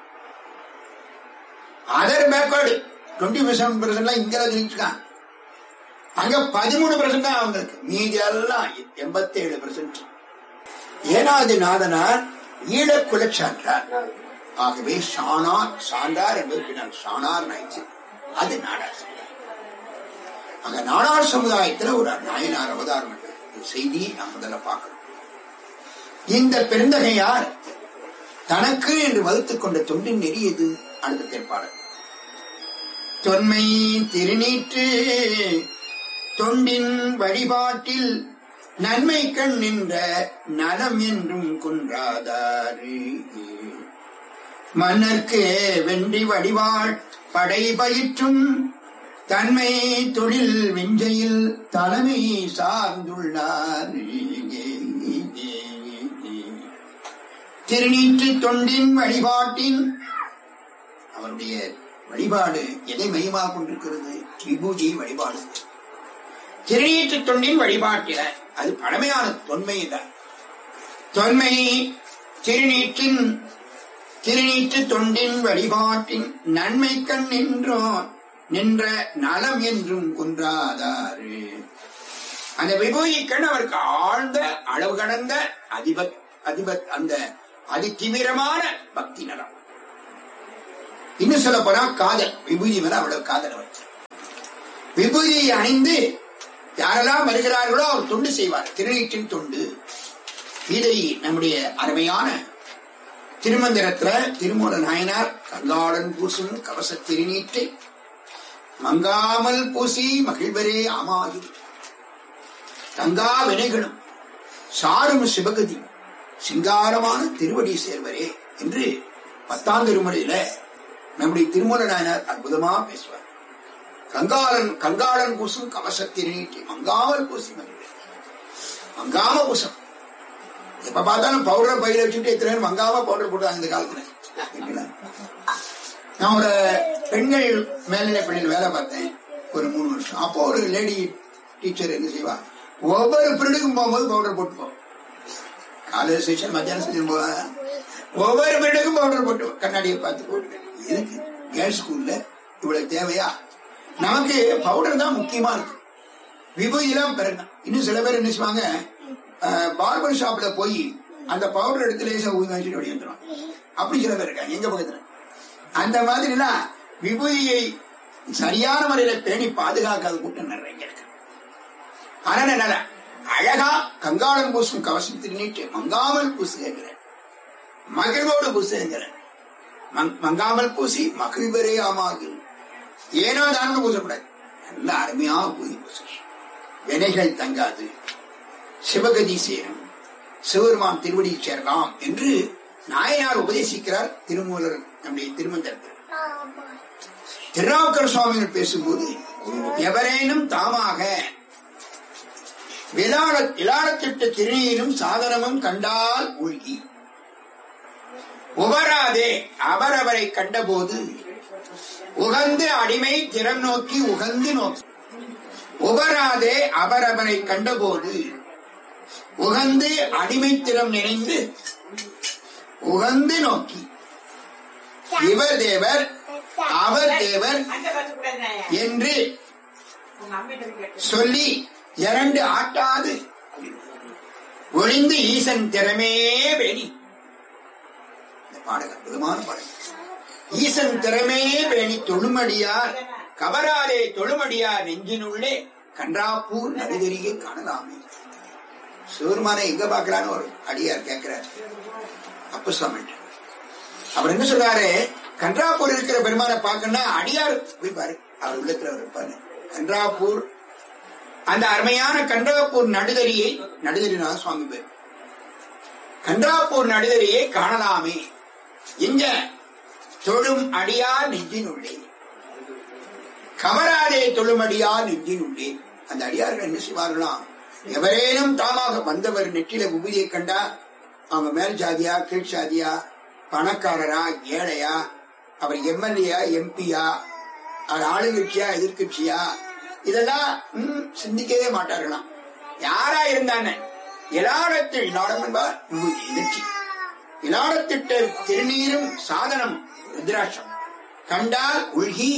அதர் பேக்வர்டு டுவெண்ட்டி பெர்சன்ட் பெர்சன்ட்லாம் இங்க இருக்கான் அங்க பதிமூணு பெர்சன்ட் தான் அவங்களுக்கு மீதி எல்லாம் எண்பத்தி ஏழு பெர்சன்ட் ஏனாதி நாதனார் ஈழக்குல சான்றார் ஆகவே ஷானார் சான்றார் என்பது பின்னால் ஷானார் நாய்ச்சு அது நாடார் சமுதாயம் அங்க நாடார் சமுதாயத்துல ஒரு நாயனார் அவதாரம் இருக்கு. இந்த செய்தியை நாம் முதல்ல பார்க்கணும் இந்த பெருந்தகையார் தனக்கு என்று வகுத்துக் கொண்ட தொண்டின் நெறியது அடுத்த தேர்ப்பாளர் தொன்மை திருநீற்று தொண்டின் வழிபாட்டில் நன்மை கண் நின்ற நலம் என்றும் குன்றாதாரு மன்னர்க்கு வென்றி வடிவாள் படை பயிற்றும் தன்மை தொழில் விஞ்சையில் தலைமை சார்ந்துள்ளார் திருநீற்று தொண்டின் வழிபாட்டின் அவருடைய வழிபாடு எதை மையமாக கொண்டிருக்கிறது விபூதி வழிபாடு திருநீற்று தொண்டின் வழிபாட்டில அது பழமையான தொன்மை தான் தொன்மை திருநீற்றின் திருநீற்று தொண்டின் வழிபாட்டின் நன்மை கண் நின்றோம் நின்ற நலம் என்றும் குன்றாதாரு அந்த விபூதிக்கண் அவருக்கு ஆழ்ந்த அளவு கடந்த அதிபத் அதிபத் அந்த அதிதீவிரமான பக்தி நலம் இன்னும் சொல்ல போனா காதல் விபூதி மேல அவ்வளவு காதல் அவருக்கு விபூதியை அணிந்து யாரெல்லாம் வருகிறார்களோ அவர் தொண்டு செய்வார் திருநீற்றின் தொண்டு இதை நம்முடைய அருமையான திருமந்திரத்துல திருமூல நாயனார் கங்காளன் பூசும் கவச திருநீற்றை மங்காமல் பூசி மகிழ்வரே ஆமாயி தங்கா வினைகளும் சாரும் சிவகதி சிங்காரமான திருவடி சேர்வரே என்று பத்தாம் திருமுறையில நம்முடைய திருமூல நாயனார் அற்புதமா பேசுவார் கங்காளன் கங்காளன் பூசும் கவச திருநீற்றை மங்காமல் பூசி மகிழ்வரே மங்காம பூசம் எப்ப பார்த்தாலும் பவுடர் பையில வச்சுட்டு எத்தனை பேர் மங்காம பவுடர் போட்டாங்க இந்த காலத்துல இல்லைங்களா? நான் ஒரு பெண்கள் மேல்நிலை பள்ளியில் வேலை பார்த்தேன் ஒரு மூணு வருஷம் அப்போ ஒரு லேடி டீச்சர் என்ன செய்வா ஒவ்வொரு பீரியடுக்கும் போகும்போது பவுடர் போட்டு போவோம் காலையில் செஷன் மத்தியானம் செஷன் போவேன் ஒவ்வொரு வீடுக்கும் பவுடர் போட்டு கண்ணாடியை பார்த்து போட்டு எதுக்கு கேர்ள்ஸ் ஸ்கூல்ல இவ்வளவு தேவையா நமக்கு பவுடர் தான் முக்கியமா இருக்கு விபூதிலாம் பிறகு இன்னும் சில பேர் என்ன செய்வாங்க பார்பர் ஷாப்ல போய் அந்த பவுடர் எடுத்து லேசா ஊதி வாங்கிட்டு வெளியே வந்துடும் அப்படி சில பேர் இருக்காங்க எங்க பக்கத்துல அந்த மாதிரிலாம் விபூதியை சரியான முறையில பேணி பாதுகாக்காத கூட்டம் நிறைய இருக்கு ஆனா என்ன அழகா கங்காளம் பூசும் கவசம் திருநீட்டு மங்காமல் பூசுகிற மகிழ்வோடு பூசுகிற மங்காமல் பூசி மகிழ்வரே ஆமாகு ஏனோ தானு பூசக்கூடாது நல்ல அருமையா பூசி பூசு வினைகள் தங்காது சிவகதி சேரும் சிவருமான் திருவடி சேரலாம் என்று நாயனார் உபதேசிக்கிறார் திருமூலர் நம்முடைய திருமந்திரத்தில் திருநாவுக்கர் சுவாமிகள் பேசும்போது எவரேனும் தாமாக விளாட இளாடத்திட்ட திருநீரும் சாதனமும் கண்டால் மூழ்கி உவராதே அவரவரை கண்டபோது உகந்து அடிமை திறம் நோக்கி உகந்து நோக்கி உவராதே அவரவரை கண்டபோது உகந்து அடிமைத்திறம் நினைந்து உகந்து நோக்கி இவர் தேவர் அவர் தேவர் என்று சொல்லி இரண்டு ஆட்டாது ஒளிந்து ஈசன் திறமே வேணி இந்த பாடல் அற்புதமான பாடல் ஈசன் திறமே வேணி தொழுமடியார் கவராதே தொழுமடியார் நெஞ்சினுள்ளே கன்றாப்பூர் நடுதெறியை காணலாமே சிவருமானை எங்க பாக்கலான்னு ஒரு அடியார் கேட்கிறார் அப்ப சுவாமி அவர் என்ன சொல்றாரு கன்றாப்பூர் இருக்கிற பெருமானை பார்க்கணும்னா அடியார் போய் பாரு அவர் உள்ளத்துல இருப்பாரு கன்றாப்பூர் அந்த அருமையான கன்றாப்பூர் நடுதறியை நடுதறினார் சுவாமி பேர் கன்றாப்பூர் நடுதறியை காணலாமே எங்க தொழும் அடியார் நெஞ்சினுள்ளே கவராதே தொழும் அடியார் நெஞ்சினுள்ளே அந்த அடியார்கள் என்ன செய்வார்களாம் எவரேனும் தாமாக வந்தவர் நெற்றில உபதியை கண்டா அவங்க மேல் ஜாதியா கீழ் ஜாதியா பணக்காரரா ஏழையா அவர் எம்எல்ஏயா எம்பியா அவர் ஆளுங்கட்சியா எதிர்கட்சியா இதெல்லாம் ம், சிந்திக்கவே மாட்டார்களாம் யாரா இருந்தானே இலாடத்து இலாடம் என்பார் விபூதி, நெற்றி இலாடத்திட்ட திருநீரும் சாதனம் ருத்ராட்சம் கண்டால் உள்கி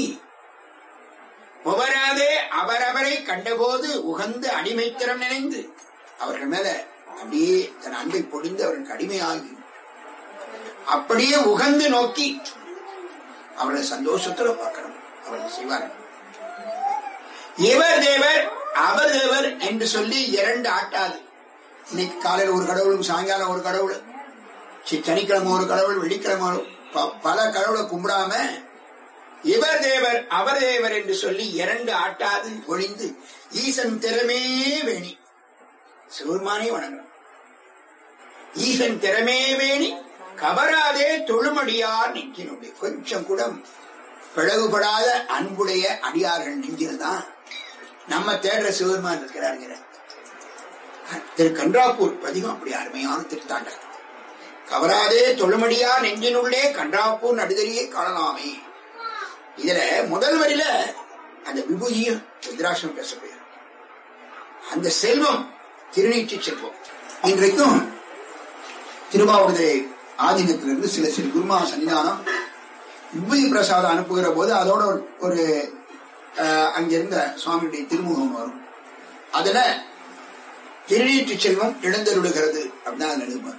உவராதே அவரவரை கண்டபோது உகந்து அடிமைத்திறம் நினைந்து அவர்கள் மேல அப்படியே தன் அன்பை பொழிந்து அவர்களுக்கு அடிமையாகி அப்படியே உகந்து நோக்கி அவர்களை சந்தோஷத்துல பார்க்கணும் அவர்கள் செய்வார்கள் இவர் தேவர் அவர் தேவர் என்று சொல்லி இரண்டு ஆட்டாது இன்னைக்கு காலையில் ஒரு கடவுளும் சாயங்காலம் ஒரு கடவுள் சி- சனிக்கிழமை ஒரு கடவுள் வெள்ளிக்கிழமை ஒரு ப- பல கடவுளை கும்பிடாம இவர் தேவர் அவர் தேவர் என்று சொல்லி இரண்டு ஆட்டாது ஒழிந்து ஈசன் திறமே வேணி சிவருமானே வணங்கணும் ஈசன் திறமே வேணி கவராதே தொழுமடியார் நெஞ்சினுடைய கொஞ்சம் கூட பிளவுபடாத அன்புடைய அடியார்கள் நெஞ்சில் தான் நம்ம தேடுற சிவருமான் இருக்கிறாருங்கிற திரு கன்றாப்பூர் பதிகம் அப்படி அருமையான திருத்தாண்டகம் கவராதே தொழுமடியார் நெஞ்சினுள்ளே கன்றாப்பூர் நடுதறியை காணலாமே இதுல முதல் வரியில அந்த விபூதியும் ருத்ராட்சம் பேசப்படுகிறது அந்த செல்வம் திருநீற்றி செல்வம் இன்றைக்கும் திருவாவூர்துறை ஆதீனத்திலிருந்து சில சில குருமா சன்னிதானம் விபூதி பிரசாதம் அனுப்புகிற போது அதோட ஒரு- ஒரு அஹ், அங்கிருந்த சுவாமியுடைய திருமுகம் வரும் அதுல திருநீற்று செல்வம் எழுந்தருளுகிறது அப்படிதான் அதுல எழுதுவார்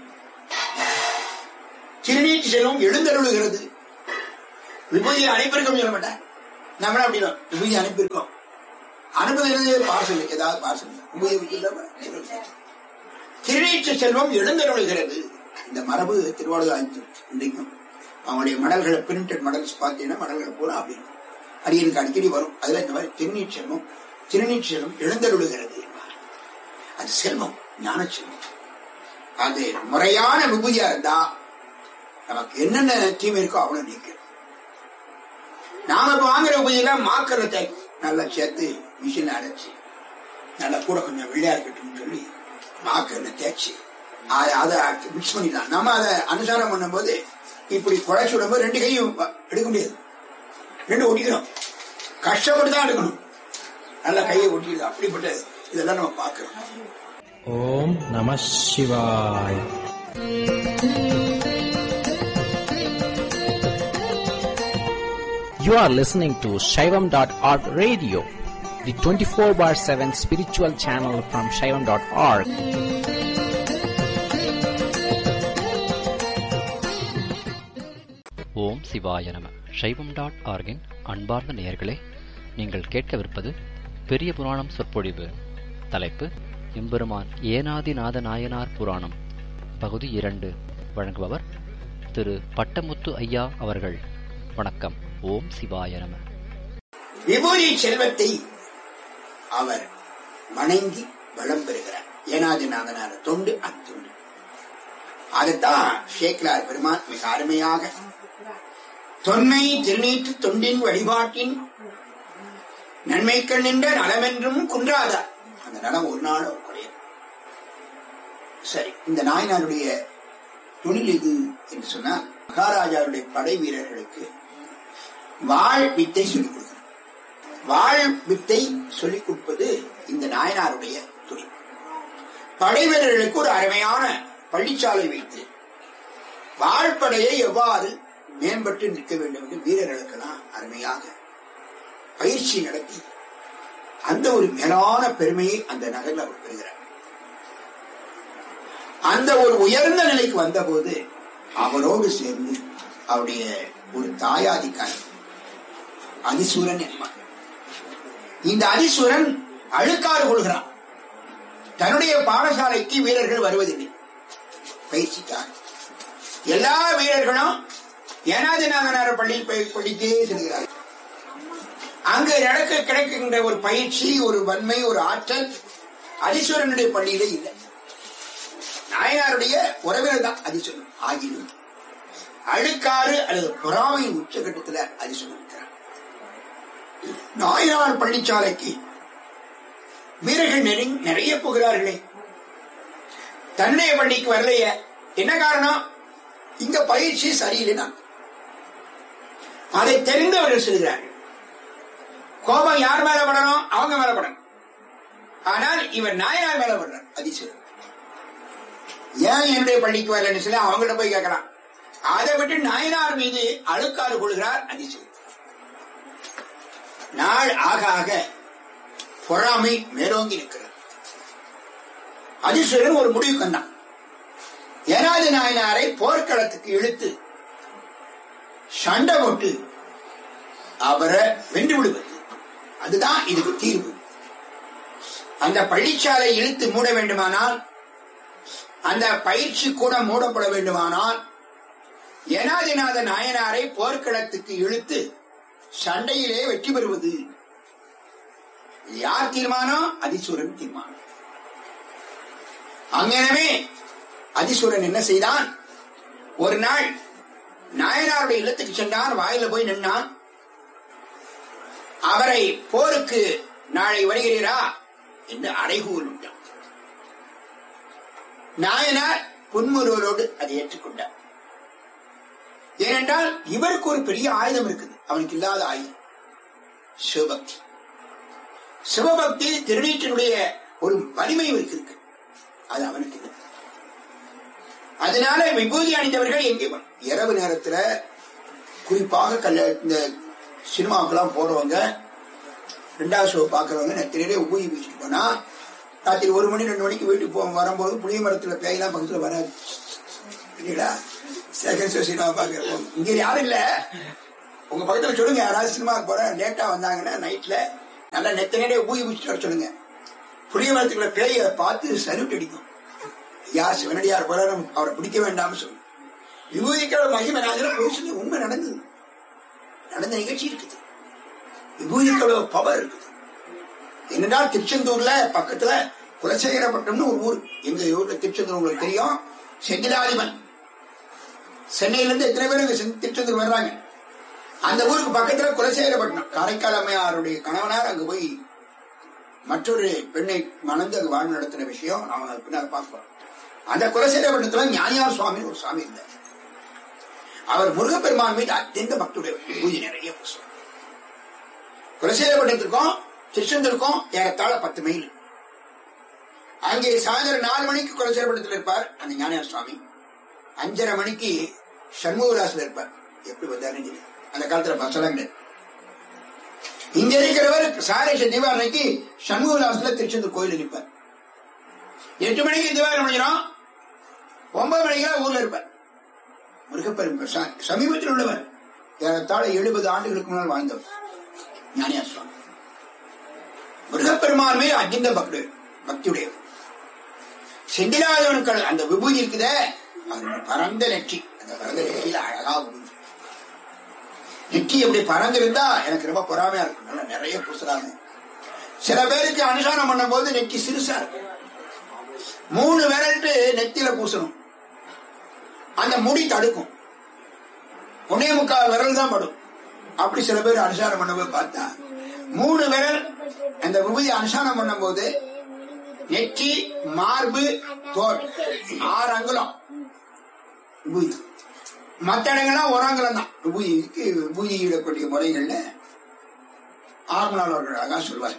திருநீற்று செல்வம் எழுந்தருளுகிறது விபூதி அனுப்பியிருக்கோம் சொல்ல மாட்டேன் நம்மள அப்படின்னா விபூதி அனுப்பியிருக்கோம் அனுப்புகிறது பார்சல் ஏதாவது பார்சல் விபூதி வச்சிருந்தா திருநீற்று செல்வம் எழுந்தருளுகிறது இந்த மரபு திருவாளூர் இன்றைக்கும் அவங்களுடைய மடல்களை பிரிண்டட் மடல்ஸ் பார்த்தீங்கன்னா மடல்களை பூரா அப்படி இருக்கும். அடியனுக்கு அடிக்கடி வரும் அதுல இந்த மாதிரி திருநீர் செல்வம் திருநீர் செல்வம் எழுந்தருளுகிறது என்பார். அது செல்வம் ஞான செல்வம் அது முறையான விபூதியா இருந்தா நமக்கு என்னென்ன தீமை இருக்கோ அவ்வளவு நீக்கும் நாம இப்ப வாங்குற விபூதியெல்லாம் மாக்கிறத நல்லா சேர்த்து மிஷின் அடைச்சு நல்லா கூட கொஞ்சம் வெள்ளையா இருக்கட்டும்னு சொல்லி மாக்கல்ல தேய்ச்சி அ- அதை மிக்ஸ் பண்ணிடலாம் நம்ம அதை அனுசாரம் பண்ணும்போது இப்படி குழைச்சு விடும்போது ரெண்டு கையும் வ- எடுக்க முடியாது ரெண்டு ஒட்டிக்கணும் கஷ்டப்பட்டு தான் எடுக்கணும் நல்லா கையை ஒட்டிடுது அப்படிப்பட்ட இதெல்லாம் நம்ம பார்க்கிறோம் ஓம் நம சிவாய் You are listening to Shaivam.org radio, the 24 bar 7 spiritual channel from Shaivam.org. ஓம் சிவாய நம சைவம் டாட் ஆர்கின் அன்பார்ந்த நேயர்களே நீங்கள் கேட்கவிருப்பது பெரிய புராணம் சொற்பொழிவு தலைப்பு எம்பெருமான் ஏனாதிநாத நாயனார் புராணம் பகுதி இரண்டு வழங்குபவர் திரு பட்டமுத்து ஐயா அவர்கள் வணக்கம் ஓம் சிவாய நம விபூதி செல்வத்தை அவர் வணங்கி வளம் பெறுகிறார் ஏனாதிநாதனார தொண்டு அத்துண்டு அதைத்தான் ஷேக்லார் பெருமான் மிக அருமையாக தொன்மை திருநீற்று தொண்டின் வழிபாட்டின் நன்மைக்கள் நின்ற நலமென்றும் குன்றாதா அந்த நலம் ஒரு நாளும் குறையாது சரி இந்த நாயனாருடைய தொழில் எது என்று சொன்னால் மகாராஜாவுடைய படை வீரர்களுக்கு வாழ் வித்தை சொல்லிக் கொடுக்கிறார் வாழ் வித்தை சொல்லிக் கொடுப்பது இந்த நாயனாருடைய தொழில் படை வீரர்களுக்கு ஒரு அருமையான பள்ளிச்சாலை வைத்து வாழ்படையை எவ்வாறு மேம்பட்டு நிற்க வேண்டும் என்று வீரர்களுக்கெல்லாம் அருமையாக பயிற்சி நடத்தி அந்த ஒரு மேலான பெருமையை அந்த நகரில் அவர் பெறுகிறார் அந்த ஒரு உயர்ந்த நிலைக்கு வந்தபோது அவரோடு சேர்ந்து அவருடைய ஒரு தாயாதிக்காரி அதிசூரன் என்பார் இந்த அதிசூரன் அழுக்காறு கொள்கிறான் தன்னுடைய பாடசாலைக்கு வீரர்கள் வருவதில்லை பயிற்சிக்காக எல்லா வீரர்களும் ஏனாதிநாதனார பள்ளியில் போய் பள்ளிக்கே செல்கிறார்கள் அங்கு நடக்க கிடைக்கின்ற ஒரு பயிற்சி ஒரு வன்மை ஒரு ஆற்றல் அதிசூரனுடைய பள்ளியிலே இல்லை நாயனாருடைய உறவினர் தான் அதிசூரன் ஆகியும் அழுக்காறு அல்லது பொறாமையின் உச்சகட்டத்தில் அதிசூரன் இருக்கிறார் நாயனார் பள்ளிச்சாலைக்கு வீரர்கள் நெருங்கி நிறைய போகிறார்களே தன்னுடைய பள்ளிக்கு வரலையே என்ன காரணம் இங்க பயிற்சி சரியில்லைனா அதை தெரிந்தவர்கள் சொல்கிறார்கள் கோபம் யார் மேல படணும் அவங்க மேல படணும் ஆனால் இவர் நாயனார் மேல படுறார் அதிசயம் ஏன் என்னுடைய பள்ளிக்கு வரலன்னு சொல்லி அவங்ககிட்ட போய் கேட்கலாம் அதை விட்டு நாயனார் மீது அழுக்காறு கொள்கிறார் அதிசயம் நாள் ஆக ஆக பொறாமை மேலோங்கி நிற்கிறது அதிசயன் ஒரு முடிவு கண்டான் ஏனாதி நாயனாரை போர்க்களத்துக்கு இழுத்து சண்டை போட்டு அவரை வென்று விடுவது அதுதான் இதுக்கு தீர்வு அந்த பள்ளிச்சாலை இழுத்து மூட வேண்டுமானால் அந்த பயிற்சி கூட மூடப்பட வேண்டுமானால் ஏனாதிநாத நாயனாரை போர்க்களத்துக்கு இழுத்து சண்டையிலே வெற்றி பெறுவது யார் தீர்மானம் அதிசூரன் தீர்மானம் அங்கனவே அதிசூரன் என்ன செய்தான் ஒரு நாள் நாயனாருடைய இல்லத்துக்கு சென்றான் வாயில போய் நின்னான் அவரை போருக்கு நாளை வருகிறீரா என்று அறைகூல் விட்டான் நாயனார் புன்முறுவலோடு அதை ஏற்றுக்கொண்டார் ஏனென்றால் இவருக்கு ஒரு பெரிய ஆயுதம் இருக்குது அவனுக்கு இல்லாத ஆயுதம் சிவபக்தி சிவபக்தி திருநீற்றினுடைய ஒரு வலிமை இவருக்கு இருக்கு அது அவனுக்கு இல்லை அதனால விபூதி அணிந்தவர்கள் எங்கே போகணும்? இரவு நேரத்துல குறிப்பாக கல்ல இந்த சினிமாவுக்கெல்லாம் போறவங்க ரெண்டாவது ஷோ பாக்குறவங்க நெத்திரிலே உபயோகி வச்சுட்டு போனா ராத்திரி ஒரு மணி ரெண்டு மணிக்கு வீட்டுக்கு போக வரும்போது புளிய மரத்துல பேயெல்லாம் பக்கத்துல வராது இல்லைங்களா செகண்ட் ஷோ சினிமா பாக்குறப்போ இங்க யாரும் இல்ல உங்க பக்கத்துல சொல்லுங்க யாராவது சினிமாவுக்கு போற லேட்டா வந்தாங்கன்னா நைட்ல நல்லா நெத்தினே ஊய் வச்சுட்டு வர சொல்லுங்க புளிய மரத்துக்குள்ள பேய பார்த்து சல்யூட் அடிக்கும் யார் சிவனடியார் போல நம்ம அவரை பிடிக்க வேண்டாம்னு சொல்லு விபூதிக்கிற மகிமை நான் போய் சொல்லி உண்மை நடந்தது நடந்த நிகழ்ச்சி இருக்குது விபூதிக்களோ பவர் இருக்குது என்னென்றால் திருச்செந்தூர்ல பக்கத்துல குலசேகரப்பட்டம்னு ஒரு ஊர் எங்க ஊர்ல திருச்செந்தூர் உங்களுக்கு தெரியும் செந்திலாதிபன் சென்னையில இருந்து எத்தனை பேர் இங்க செந்~ திருச்செந்தூர் வர்றாங்க அந்த ஊருக்கு பக்கத்துல குலசேகரப்பட்டினம் காரைக்கால் அம்மையாருடைய கணவனார் அங்க போய் மற்றொரு பெண்ணை மணந்து அங்கு வாழ்வு நடத்தின விஷயம் நாம அது பின்னால் பார்ப்போம் அந்த குலசேகரப்பட்டினத்துல ஞானியார் சுவாமி ஒரு சுவாமி இருந்தார் அவர் முருகப்பெருமான் மீது அத்தியந்த பக்துடைய பூஜை நிறைய புதுசு குலசேகரப்பட்டினத்திற்கும் திருச்செந்தூருக்கும் ஏறத்தாழ பத்து மைல் அங்கே சாயந்தரம் நாலு மணிக்கு குலசேகரப்பட்டினத்தில் இருப்பார் அந்த ஞானியார் சுவாமி அஞ்சரை மணிக்கு சண்முகதாசில் இருப்பார் எப்படி வந்தாருன்னு தெரியல. அந்த காலத்துல பஸ்ஸெல்லாம் கிடையாது இங்க இருக்கிறவர் சாரேஷ தீபாவளிக்கு சண்முக விலாசத்துல திருச்செந்தூர் கோயில் இருப்பார் எட்டு மணிக்கு தீபாவளி முடிஞ்சிடும் ஒன்பது மணிக்கெல்லாம் ஊர்ல இருப்பார் முருகப்பெரும் ச- சமீபத்தில் உள்ளவர் ஏறத்தாழ எழுபது ஆண்டுகளுக்கு முன்னால் வாழ்ந்தவர் ஞானியா சுவாமி முருகப்பெருமான் மேல் அஜிந்த பக்தி பக்தியுடையவர் செந்திலாதவனுக்கு அந்த விபூதி இருக்குதே அது பரந்த நெற்றி அந்த பரந்த நெற்றியில அழகா விபூதி நெற்றி எப்படி பறந்து இருந்தா எனக்கு ரொம்ப பொறாமையா இருக்கும் நல்லா நிறைய பூசுறாங்க சில பேருக்கு அனுசாரம் பண்ணும் போது நெற்றி சிறுசா இருக்கும் மூணு விரல்ட்டு நெத்தியில பூசணும் அந்த முடி தடுக்கும் ஒன்னே முக்கால் விரல் தான் படும் அப்படி சில பேர் அனுசாரம் பண்ணும்போது பார்த்தா மூணு விரல் அந்த விபூதி அனுசாரம் பண்ணும்போது நெற்றி மார்பு தோல் ஆறு அங்குலம் விபூதி மற்ற இடங்கள்லாம் ஒரு அங்குலம் தான் விபூதிக்கு விபூதி இடக்கூடிய முறைகள்ல ஆர்மலால் அவர்கள் அழகா சொல்வார்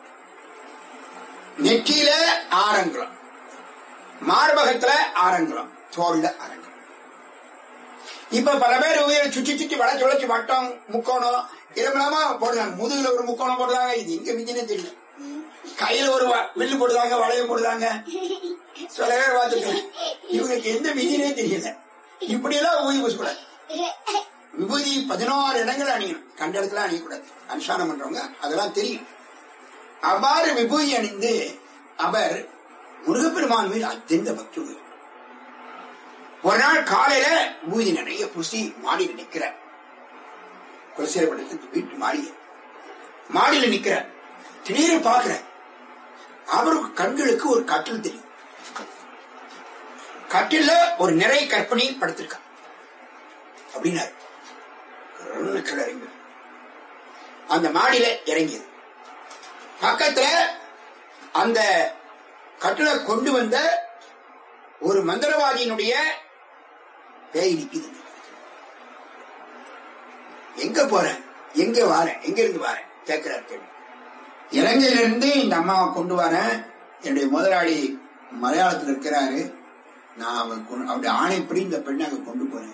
நெற்றியில ஆறங்குலம் மார்பகத்துல ஆறங்குலம் தோல்ல அரங்குலம் இப்ப பல பேர் உயிரை சுற்றி சுற்றி வளைச்சு வளைச்சு வட்டம் முக்கோணம் இதெல்லாமா போடுறாங்க முதுகுல ஒரு முக்கோணம் போடுறாங்க இது எங்க மிஞ்சினே தெரியல கையில ஒரு வ- வில்லு போடுறாங்க வளையம் போடுறாங்க சில பேர் பார்த்துருக்கேன் இவங்களுக்கு எந்த விதினே தெரியல இப்படி எல்லாம் விபூதி பூசக்கூடாது விபூதி பதினாறு இடங்கள் அணியணும் கண்ட இடத்துல அணியக்கூடாது அனுஷ்டானம் பண்றவங்க அதெல்லாம் தெரியும் அவ்வாறு விபூதி அணிந்து அவர் முருகப்பெருமான் மீது அத்தியந்த பக்தி உடையவர். ஒரு நாள் காலையில பூஜை நிறைய பூசி மாடியில் நிக்கிறார் குலசேரப்பட்டத்துக்கு வீட்டு மாடியில் மாடியில நிக்கிறார் திடீர்னு பாக்குற அவருக்கு கண்களுக்கு ஒரு கட்டில் தெரியும் கட்டில்ல ஒரு நிறை கற்பனை படுத்திருக்கா அப்படின்னாரு கருன்னு கீழே இறங்கி அந்த மாடியில இறங்கியது பக்கத்துல அந்த கட்டில கொண்டு வந்த ஒரு மந்திரவாதியினுடைய பேய் நிக்குது எங்க போறேன் எங்க வாரேன் எங்க இருந்து வாரேன் கேட்கிறார் கேள்வி இலங்கையில இருந்து இந்த அம்மாவை கொண்டு வரேன் என்னுடைய முதலாளி மலையாளத்தில் இருக்கிறாரு நான் அவன் கொண்டு- அவருடைய ஆணைப்படி இந்த பெண்ணை அங்க கொண்டு போறேன்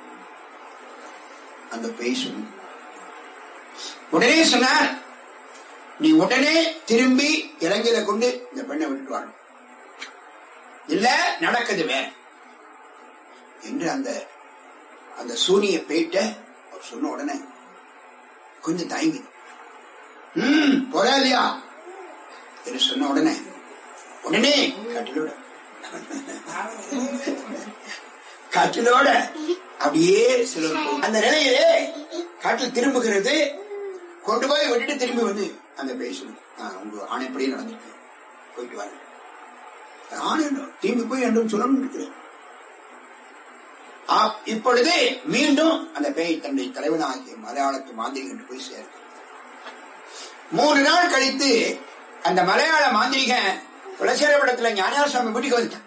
அந்த பேய் சொல்லு உடனே சொன்னார் நீ உடனே திரும்பி இலங்கையில கொண்டு இந்த பெண்ணை விட்டுட்டு வரணும் இல்ல நடக்குது வேற என்று அந்த அந்த சூனிய பேய்ட்ட அவர் சொன்ன உடனே கொஞ்சம் தயங்கி ம் போறா இல்லையா என்று சொன்ன உடனே உடனே கட்டிலோட கட்டிலோட அப்படியே சிலர் போகும். அந்த நிலையிலே காட்டில் திரும்புகிறது கொண்டு போய் விட்டுட்டு திரும்பி வந்து அந்த பேசணும் உங்க ஆணைப்படியே நடந்திருக்கு போயிட்டு வரேன் ஆனந்தம் திரும்பி போய் என்றும் சொல்லணும் இருக்கிறேன் ஆ- இப்பொழுது மீண்டும் அந்த பேய் தன்னுடைய தலைவனாகிய மலையாளத்து மாந்திரிகன் போய் சேர்க்க மூணு நாள் கழித்து அந்த மலையாள மாந்திரிகன் குலசேரபடத்துல ஞானசாமி வீட்டுக்கு வந்துட்டான்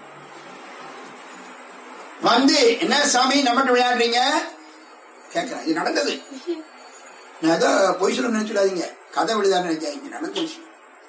வந்து என்ன சாமி நம்மகிட்ட விளையாடுறீங்க கேட்கிறேன் இது நடந்தது நான் ஏதோ பொய் சொல்ல நினைச்சிடாதீங்க கதை விழுதான்னு நினைக்காதீங்க நடந்த விஷயம்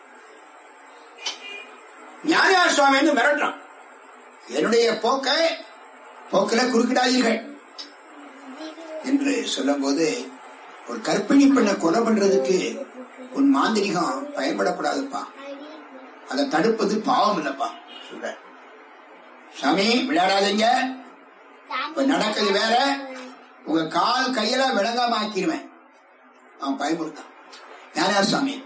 ஞானியா சுவாமி வந்து மிரட்டுறான் என்னுடைய போக்கை போக்கில குறுக்கிடாதீர்கள் என்று சொல்லும்போது ஒரு கற்பிணி பெண்ணை கொலை பண்றதுக்கு உன் மாந்திரிகம் பயன்படக்கூடாதுப்பா அதை தடுப்பது பாவம் இல்லப்பா சொல்ற சாமி விளையாடாதீங்க இப்ப நடக்குது வேற உங்க கால் கையெல்லாம் விளங்காம ஆக்கிடுவேன் அவன் பயமுறுத்தான் யார் யார் சாமி